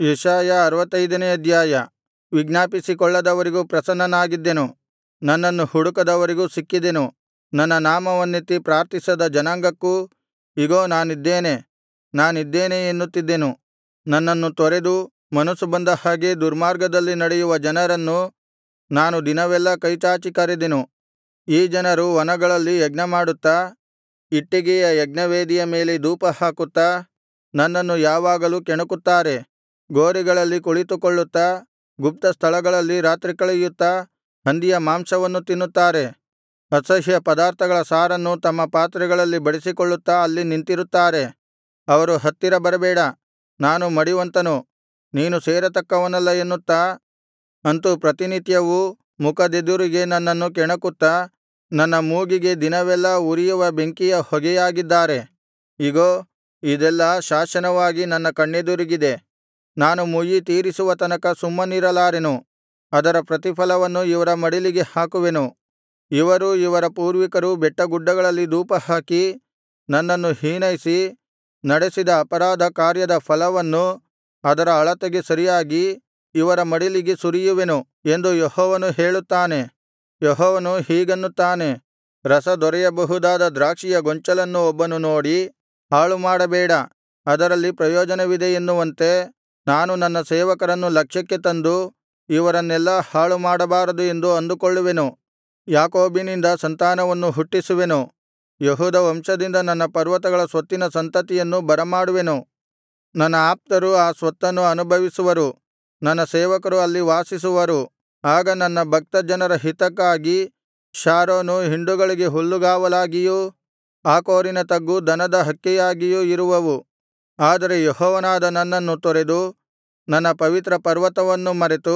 ಯೆಶಾಯ ಅರವತ್ತೈದನೇ ಅಧ್ಯಾಯ ವಿಜ್ಞಾಪಿಸಿಕೊಳ್ಳದವರಿಗೂ ಪ್ರಸನ್ನನಾಗಿದ್ದೆನು ನನ್ನನ್ನು ಹುಡುಕದವರಿಗೂ ಸಿಕ್ಕಿದೆನು ನನ್ನ ನಾಮವನ್ನೆತ್ತಿ ಪ್ರಾರ್ಥಿಸದ ಜನಾಂಗಕ್ಕೂ ಇಗೋ ನಾನಿದ್ದೇನೆ ನಾನಿದ್ದೇನೆ ಎನ್ನುತ್ತಿದ್ದೆನು ನನ್ನನ್ನು ತೊರೆದು ಮನಸ್ಸು ಬಂದ ಹಾಗೆ ದುರ್ಮಾರ್ಗದಲ್ಲಿ ನಡೆಯುವ ಜನರನ್ನು ನಾನು ದಿನವೆಲ್ಲಾ ಕೈಚಾಚಿ ಕರೆದೆನು ಈ ಜನರು ವನಗಳಲ್ಲಿ ಯಜ್ಞಮಾಡುತ್ತಾ ಇಟ್ಟಿಗೆಯ ಯಜ್ಞವೇದಿಯ ಮೇಲೆ ಧೂಪಹಾಕುತ್ತಾ ನನ್ನನ್ನು ಯಾವಾಗಲೂ ಕೆಣಕುತ್ತಾರೆ ಗೋರಿಗಳಲ್ಲಿ ಕುಳಿತುಕೊಳ್ಳುತ್ತಾ ಗುಪ್ತಸ್ಥಳಗಳಲ್ಲಿ ರಾತ್ರಿ ಕಳೆಯುತ್ತಾ ಹಂದಿಯ ಮಾಂಸವನ್ನು ತಿನ್ನುತ್ತಾರೆ ಅಸಹ್ಯ ಪದಾರ್ಥಗಳ ಸಾರನ್ನು ತಮ್ಮ ಪಾತ್ರೆಗಳಲ್ಲಿ ಬಡಿಸಿಕೊಳ್ಳುತ್ತಾ ಅಲ್ಲಿ ನಿಂತಿರುತ್ತಾರೆ ಅವರು ಹತ್ತಿರ ಬರಬೇಡ ನಾನು ಮಡಿವಂತನು ನೀನು ಸೇರತಕ್ಕವನಲ್ಲ ಎನ್ನುತ್ತಾ ಅಂತು ಪ್ರತಿನಿತ್ಯವೂ ಮುಖದೆದುರಿಗೆ ನನ್ನನ್ನು ಕೆಣಕುತ್ತಾ ನನ್ನ ಮೂಗಿಗೆ ದಿನವೆಲ್ಲಾ ಉರಿಯುವ ಬೆಂಕಿಯ ಹೊಗೆಯಾಗಿದ್ದಾರೆ ಇಗೋ ಇದೆಲ್ಲಾ ಶಾಸನವಾಗಿ ನನ್ನ ಕಣ್ಣೆದುರಿಗಿದೆ ನಾನು ಮುಯ್ಯಿ ತೀರಿಸುವ ತನಕ ಸುಮ್ಮನಿರಲಾರೆನು ಅದರ ಪ್ರತಿಫಲವನ್ನು ಇವರ ಮಡಿಲಿಗೆ ಹಾಕುವೆನು ಇವರೂ ಇವರ ಪೂರ್ವಿಕರೂ ಬೆಟ್ಟಗುಡ್ಡಗಳಲ್ಲಿ ಧೂಪಹಾಕಿ ನನ್ನನ್ನು ಹೀನೈಸಿ ನಡೆಸಿದ ಅಪರಾಧ ಕಾರ್ಯದ ಫಲವನ್ನು ಅದರ ಅಳತೆಗೆ ಸರಿಯಾಗಿ ಇವರ ಮಡಿಲಿಗೆ ಸುರಿಯುವೆನು ಎಂದು ಯೆಹೋವನು ಹೇಳುತ್ತಾನೆ ಯೆಹೋವನು ಹೀಗನ್ನುತ್ತಾನೆ ರಸ ದೊರೆಯಬಹುದಾದ ದ್ರಾಕ್ಷಿಯ ಗೊಂಚಲನ್ನು ಒಬ್ಬನು ನೋಡಿ ಹಾಳುಮಾಡಬೇಡ ಅದರಲ್ಲಿ ಪ್ರಯೋಜನವಿದೆ ಎನ್ನುವಂತೆ ನಾನು ನನ್ನ ಸೇವಕರನ್ನು ಲಕ್ಷ್ಯಕ್ಕೆ ತಂದು ಇವರನ್ನೆಲ್ಲಾ ಹಾಳುಮಾಡಬಾರದು ಎಂದು ಅಂದುಕೊಳ್ಳುವೆನು ಯಾಕೋಬಿನಿಂದ ಸಂತಾನವನ್ನು ಹುಟ್ಟಿಸುವೆನು ಯೆಹೂದ ವಂಶದಿಂದ ನನ್ನ ಪರ್ವತಗಳ ಸ್ವತ್ತಿನ ಸಂತತಿಯನ್ನು ಬರಮಾಡುವೆನು ನನ್ನ ಆಪ್ತರು ಆ ಸ್ವತ್ತನ್ನು ಅನುಭವಿಸುವರು ನನ್ನ ಸೇವಕರು ಅಲ್ಲಿ ವಾಸಿಸುವರು ಆಗ ನನ್ನ ಭಕ್ತಜನರ ಹಿತಕ್ಕಾಗಿ ಶಾರೋನು ಹಿಂಡುಗಳಿಗೆ ಹುಲ್ಲುಗಾವಲಾಗಿಯೂ ಆಕೋರಿನ ತಗ್ಗು ದನದ ಹಕ್ಕೆಯಾಗಿಯೂ ಇರುವವು ಆದರೆ ಯೆಹೋವನಾದ ನನ್ನನ್ನು ತೊರೆದು ನನ್ನ ಪವಿತ್ರ ಪರ್ವತವನ್ನು ಮರೆತು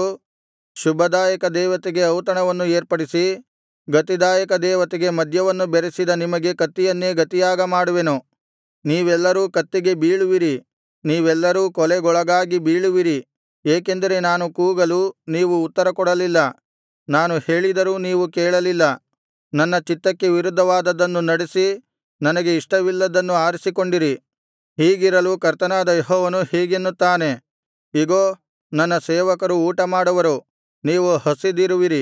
ಶುಭದಾಯಕ ದೇವತೆಗೆ ಔತಣವನ್ನು ಏರ್ಪಡಿಸಿ ಗತಿದಾಯಕ ದೇವತೆಗೆ ಮದ್ಯವನ್ನು ಬೆರೆಸಿದ ನಿಮಗೆ ಕತ್ತಿಯನ್ನೇ ಗತಿಯಾಗ ಮಾಡುವೆನು ನೀವೆಲ್ಲರೂ ಕತ್ತಿಗೆ ಬೀಳುವಿರಿ ನೀವೆಲ್ಲರೂ ಕೊಲೆಗೊಳಗಾಗಿ ಬೀಳುವಿರಿ ಏಕೆಂದರೆ ನಾನು ಕೂಗಲು ನೀವು ಉತ್ತರಕೊಡಲಿಲ್ಲ ನಾನು ಹೇಳಿದರೂ ನೀವು ಕೇಳಲಿಲ್ಲ ನನ್ನ ಚಿತ್ತಕ್ಕೆ ವಿರುದ್ಧವಾದದ್ದನ್ನು ನಡೆಸಿ ನನಗೆ ಇಷ್ಟವಿಲ್ಲದ್ದನ್ನು ಆರಿಸಿಕೊಂಡಿರಿ ಹೀಗಿರಲು ಕರ್ತನಾದ ಯೆಹೋವನು ಹೀಗೆನ್ನುತ್ತಾನೆ ಇಗೋ ನನ್ನ ಸೇವಕರು ಊಟಮಾಡುವರು ನೀವು ಹಸಿದಿರುವಿರಿ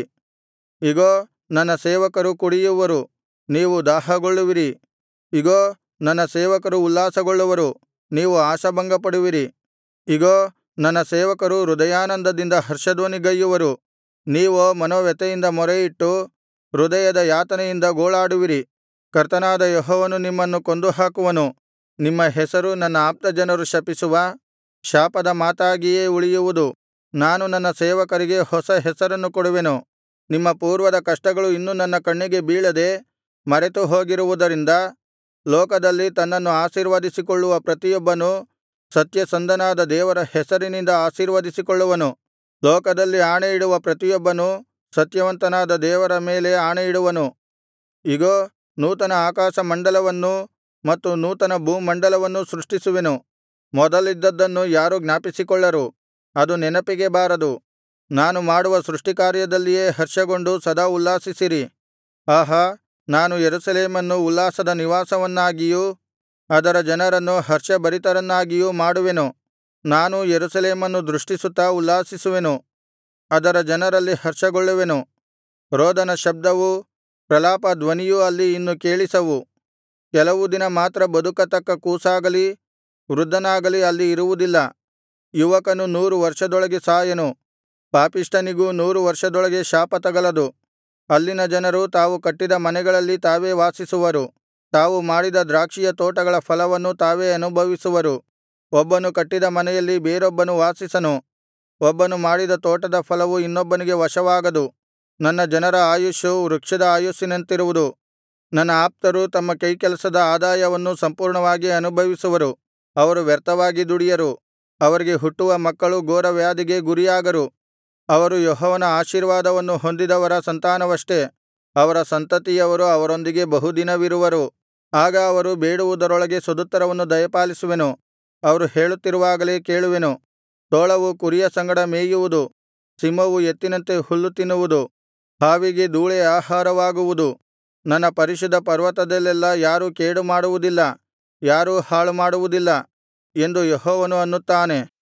ಇಗೋ ನನ್ನ ಸೇವಕರು ಕುಡಿಯುವರು ನೀವು ದಾಹಗೊಳ್ಳುವಿರಿ ಇಗೋ ನನ್ನ ಸೇವಕರು ಉಲ್ಲಾಸಗೊಳ್ಳುವರು ನೀವು ಆಶಾಭಂಗಪಡುವಿರಿ ಇಗೋ ನನ್ನ ಸೇವಕರು ಹೃದಯಾನಂದದಿಂದ ಹರ್ಷಧ್ವನಿಗೈಯುವರು ನೀವೋ ಮನೋವ್ಯಥೆಯಿಂದ ಮೊರೆಯಿಟ್ಟು ಹೃದಯದ ಯಾತನೆಯಿಂದ ಗೋಳಾಡುವಿರಿ ಕರ್ತನಾದ ಯೆಹೋವನು ನಿಮ್ಮನ್ನು ಕೊಂದುಹಾಕುವನು ನಿಮ್ಮ ಹೆಸರು ನನ್ನ ಆಪ್ತಜನರು ಶಪಿಸುವ ಶಾಪದ ಮಾತಾಗಿಯೇ ಉಳಿಯುವುದು ನಾನು ನನ್ನ ಸೇವಕರಿಗೆ ಹೊಸ ಹೆಸರನ್ನು ಕೊಡುವೆನು ನಿಮ್ಮ ಪೂರ್ವದ ಕಷ್ಟಗಳು ಇನ್ನು ನನ್ನ ಕಣ್ಣಿಗೆ ಬೀಳದೆ ಮರೆತು ಹೋಗಿರುವುದರಿಂದ ಲೋಕದಲ್ಲಿ ತನ್ನನ್ನು ಆಶೀರ್ವದಿಸಿಕೊಳ್ಳುವ ಪ್ರತಿಯೊಬ್ಬನು ಸತ್ಯಸಂಧನಾದ ದೇವರ ಹೆಸರಿನಿಂದ ಆಶೀರ್ವದಿಸಿಕೊಳ್ಳುವನು ಲೋಕದಲ್ಲಿ ಆಣೆಯಿಡುವ ಪ್ರತಿಯೊಬ್ಬನು ಸತ್ಯವಂತನಾದ ದೇವರ ಮೇಲೆ ಆಣೆಯಿಡುವನು ಇಗೋ ನೂತನ ಆಕಾಶಮಂಡಲವನ್ನೂ ಮತ್ತು ನೂತನ ಭೂಮಂಡಲವನ್ನೂ ಸೃಷ್ಟಿಸುವೆನು ಮೊದಲಿದ್ದದ್ದನ್ನು ಯಾರೂ ಜ್ಞಾಪಿಸಿಕೊಳ್ಳರು ಅದು ನೆನಪಿಗೆ ಬಾರದು ನಾನು ಮಾಡುವ ಸೃಷ್ಟಿಕಾರ್ಯದಲ್ಲಿಯೇ ಹರ್ಷಗೊಂಡು ಸದಾ ಉಲ್ಲಾಸಿಸಿರಿ ಆಹಾ ನಾನು ಯೆರೂಸಲೇಮನ್ನು ಉಲ್ಲಾಸದ ನಿವಾಸವನ್ನಾಗಿಯೂ ಅದರ ಜನರನ್ನು ಹರ್ಷಭರಿತರನ್ನಾಗಿಯೂ ಮಾಡುವೆನು ನಾನು ಯೆರೂಸಲೇಮನ್ನು ದೃಷ್ಟಿಸುತ್ತಾ ಉಲ್ಲಾಸಿಸುವೆನು ಅದರ ಜನರಲ್ಲಿ ಹರ್ಷಗೊಳ್ಳುವೆನು ರೋದನ ಶಬ್ದವೂ ಪ್ರಲಾಪ ಧ್ವನಿಯೂ ಅಲ್ಲಿ ಇನ್ನು ಕೇಳಿಸವು ಕೆಲವು ದಿನ ಮಾತ್ರ ಬದುಕತಕ್ಕ ಕೂಸಾಗಲಿ ವೃದ್ಧನಾಗಲಿ ಅಲ್ಲಿ ಇರುವುದಿಲ್ಲ ಯುವಕನು ನೂರು ವರ್ಷದೊಳಗೆ ಸಾಯನು ಪಾಪಿಷ್ಠನಿಗೂ ನೂರು ವರ್ಷದೊಳಗೆ ಶಾಪ ತಗಲದು ಅಲ್ಲಿನ ಜನರು ತಾವು ಕಟ್ಟಿದ ಮನೆಗಳಲ್ಲಿ ತಾವೇ ವಾಸಿಸುವರು ತಾವು ಮಾಡಿದ ದ್ರಾಕ್ಷಿಯ ತೋಟಗಳ ಫಲವನ್ನು ತಾವೇ ಅನುಭವಿಸುವರು ಒಬ್ಬನು ಕಟ್ಟಿದ ಮನೆಯಲ್ಲಿ ಬೇರೊಬ್ಬನು ವಾಸಿಸನು ಒಬ್ಬನು ಮಾಡಿದ ತೋಟದ ಫಲವು ಇನ್ನೊಬ್ಬನಿಗೆ ವಶವಾಗದು ನನ್ನ ಜನರ ಆಯುಷ್ಷು ವೃಕ್ಷದ ಆಯುಸ್ಸಿನಂತಿರುವುದು ನನ್ನ ಆಪ್ತರು ತಮ್ಮ ಕೈಕೆಲಸದ ಆದಾಯವನ್ನು ಸಂಪೂರ್ಣವಾಗಿ ಅನುಭವಿಸುವರು ಅವರು ವ್ಯರ್ಥವಾಗಿ ದುಡಿಯರು ಅವರಿಗೆ ಹುಟ್ಟುವ ಮಕ್ಕಳು ಘೋರವ್ಯಾಧಿಗೆ ಗುರಿಯಾಗರು ಅವರು ಯೆಹೋವನ ಆಶೀರ್ವಾದವನ್ನು ಹೊಂದಿದವರ ಸಂತಾನವಷ್ಟೇ ಅವರ ಸಂತತಿಯವರು ಅವರೊಂದಿಗೆ ಬಹುದಿನವಿರುವರು ಆಗ ಅವರು ಬೇಡುವುದರೊಳಗೆ ಸದುತ್ತರವನ್ನು ದಯಪಾಲಿಸುವೆನು ಅವರು ಹೇಳುತ್ತಿರುವಾಗಲೇ ಕೇಳುವೆನು ತೋಳವು ಕುರಿಯ ಸಂಗಡ ಮೇಯುವುದು ಸಿಂಹವು ಎತ್ತಿನಂತೆ ಹುಲ್ಲು ತಿನ್ನುವುದು ಹಾವಿಗೆ ಧೂಳೇ ಆಹಾರವಾಗುವುದು ನನ್ನ ಪರಿಶುದ್ಧ ಪರ್ವತದಲ್ಲೆಲ್ಲಾ ಯಾರೂ ಕೇಡು ಮಾಡುವುದಿಲ್ಲ ಯಾರೂ ಹಾಳುಮಾಡುವುದಿಲ್ಲ ಎಂದು ಯೆಹೋವನು ಅನ್ನುತ್ತಾನೆ